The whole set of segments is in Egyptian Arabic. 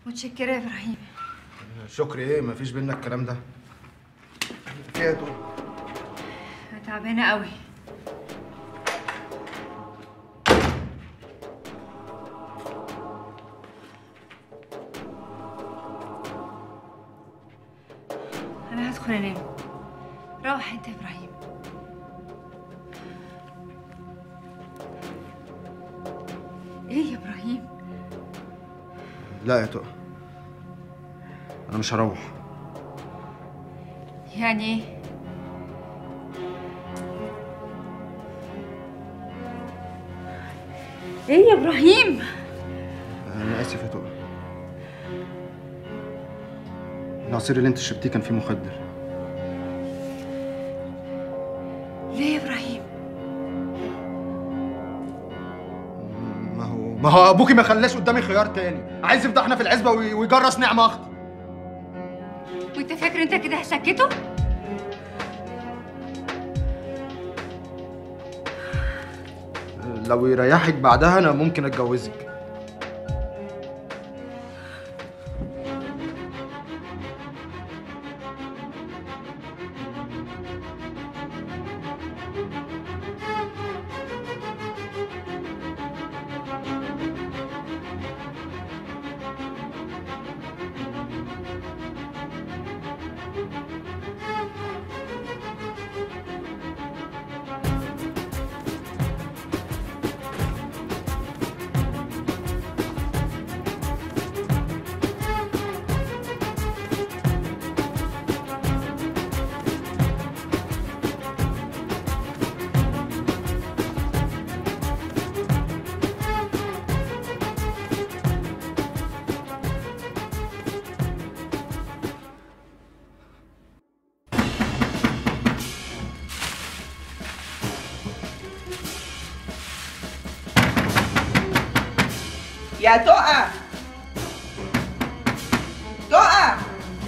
متشكرة يا إبراهيم شكري ايه مفيش بينا الكلام ده في ايه يا دول أنا تعبانة قوي أنا هدخل أنام روح أنت يا إبراهيم إيه يا إبراهيم لا يا تقى انا مش هروح يعني إيه إيه يا إبراهيم انا اسف يا تقى العصير اللي انت شربتيه كان فيه مخدر ليه يا إبراهيم ما هو ما هو ابوكي ما خلاش قدامي خيار تاني عايز يفضحنا في العزبه وي- ويجرس نعمه اختي وأنت فاكر أنت كده هسكته؟ لو يريحك بعدها انا ممكن اتجوزك يا تقى تقى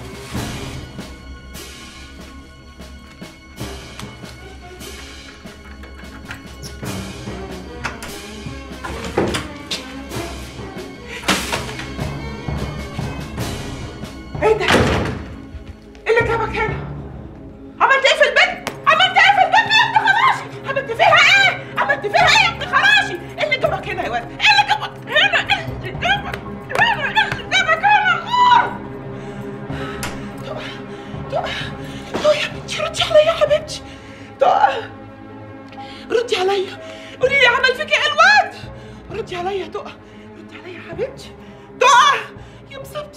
ايه ده؟ ايه اللي جابك هنا؟ عملت ايه في البيت؟ عملت ايه في البيت يا ابن خراشي؟ عملت فيها ايه؟ عملت فيها ايه يا ابن خراشي؟ ايه اللي جابك هنا يا واد؟ ايه اللي جابك هنا؟ ايه اللي جابك هنا؟ ايه اللي جابك هنا؟ آه! تقى تقى تقى يا بنتي ردي عليا يا حبيبتي تقى ردي عليا قولي لي عمل فيك ايه الواد؟ ردي عليا يا تقى ردي عليا يا حبيبتي تقى يا مسبب